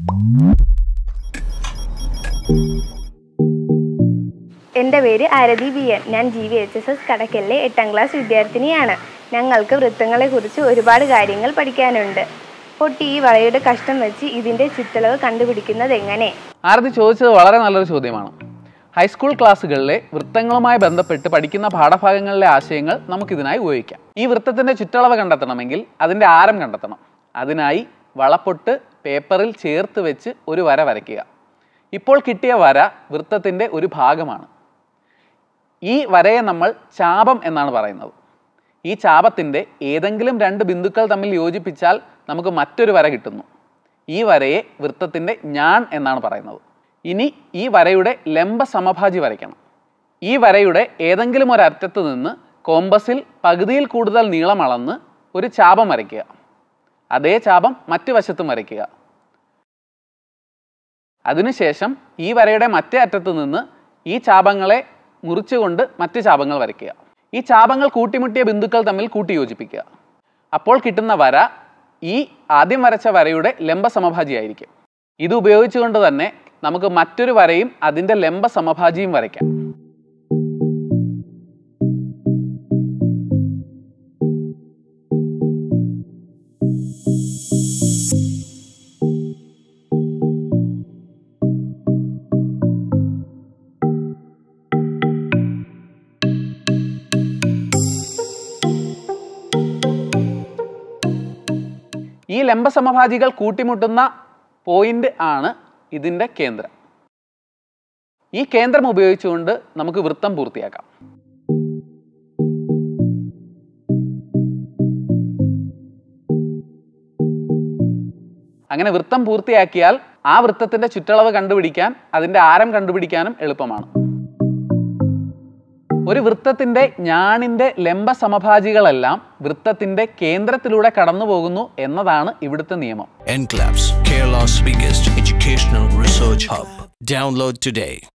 എൻ്റെ പേര് Aarathi B N ഞാൻ G V H S S കടക്കലിലെ എട്ടാം ക്ലാസ് വിദ്യാർത്ഥിനിയാണ് ഞങ്ങൾക്ക് വൃത്തങ്ങളെക്കുറിച്ച് ഒരുപാട് കാര്യങ്ങൾ പഠിക്കാനുണ്ട് പൊട്ടി ഈ വളയുടെ കഷ്ടം വെച്ച് ഇതിൻ്റെ ചുറ്റളവ് കണ്ടുപിടിക്കുന്നത് എങ്ങനെ ആരതി ചോദിച്ചത് വളരെ നല്ലൊരു ചോദ്യമാണ് ഹൈസ്കൂൾ ക്ലാസ്സുകളിലെ വൃത്തങ്ങളുമായി ബന്ധപ്പെട്ട് പഠിക്കുന്ന പാഠഭാഗങ്ങളിലെ ആശയങ്ങൾ നമുക്കിതിനായി ഉപയോഗിക്കാം ഈ വൃത്തത്തിന്റെ ചുറ്റളവ് കണ്ടെത്തണമെങ്കിൽ അതിന്റെ ആരം കണ്ടെത്തണം അതിനായി വളപ്പൊട്ട് പേപ്പറിൽ ചേർത്ത് വെച്ച് ഒരു വര വരയ്ക്കുക ഇപ്പോൾ കിട്ടിയ വര വൃത്തത്തിന്റെ ഒരു ഭാഗമാണ് ഈ വരയെ നമ്മൾ ചാപം എന്നാണ് പറയുന്നത് ഈ ചാപത്തിന്റെ ഏതെങ്കിലും രണ്ട് ബിന്ദുക്കൾ തമ്മിൽ യോജിപ്പിച്ചാൽ നമുക്ക് മറ്റൊരു വര കിട്ടുന്നു ഈ വരയെ വൃത്തത്തിന്റെ ഞാൻ എന്നാണ് പറയുന്നത് ഇനി ഈ വരയുടെ ലംബ സമഭാജി വരയ്ക്കണം ഈ വരയുടെ ഏതെങ്കിലും ഒരു അറ്റത്ത് നിന്ന് കോമ്പസിൽ പകുതിയിൽ കൂടുതൽ നീളം അളന്ന് ഒരു ചാപം വരയ്ക്കുക അതേ ചാപം മറ്റു വശത്തും വരയ്ക്കുക അതിനുശേഷം ഈ വരയുടെ മറ്റേ അറ്റത്ത് നിന്ന് ഈ ചാപങ്ങളെ മുറിച്ചുകൊണ്ട് മറ്റ് ചാപങ്ങൾ വരയ്ക്കുക ഈ ചാപങ്ങൾ കൂട്ടിമുട്ടിയ ബിന്ദുക്കൾ തമ്മിൽ കൂട്ടി യോജിപ്പിക്കുക അപ്പോൾ കിട്ടുന്ന വര ഈ ആദ്യം വരച്ച വരയുടെ ലംബ സമഭാജിയായിരിക്കും ഇത് ഉപയോഗിച്ചുകൊണ്ട് തന്നെ നമുക്ക് മറ്റൊരു വരയും അതിൻ്റെ ലംബ സമഭാജിയും വരയ്ക്കാം ഈ ലംബ സമഭാജികൾ കൂട്ടിമുട്ടുന്ന പോയിന്റ് ആണ് ഇതിൻ്റെ കേന്ദ്രം ഈ കേന്ദ്രം ഉപയോഗിച്ചുകൊണ്ട് നമുക്ക് വൃത്തം പൂർത്തിയാക്കാം അങ്ങനെ വൃത്തം പൂർത്തിയാക്കിയാൽ ആ വൃത്തത്തിന്റെ ചുറ്റളവ് കണ്ടുപിടിക്കാൻ അതിന്റെ ആരം കണ്ടുപിടിക്കാനും എളുപ്പമാണ് ഒരു വൃത്തത്തിന്റെ ഞാണിന്റെ ലംബ സമഭാജികളെല്ലാം വൃത്തത്തിന്റെ കേന്ദ്രത്തിലൂടെ കടന്നു പോകുന്നു എന്നതാണ് ഇവിടുത്തെ നിയമം NCLAPS, Kerala's biggest educational research hub. Download today.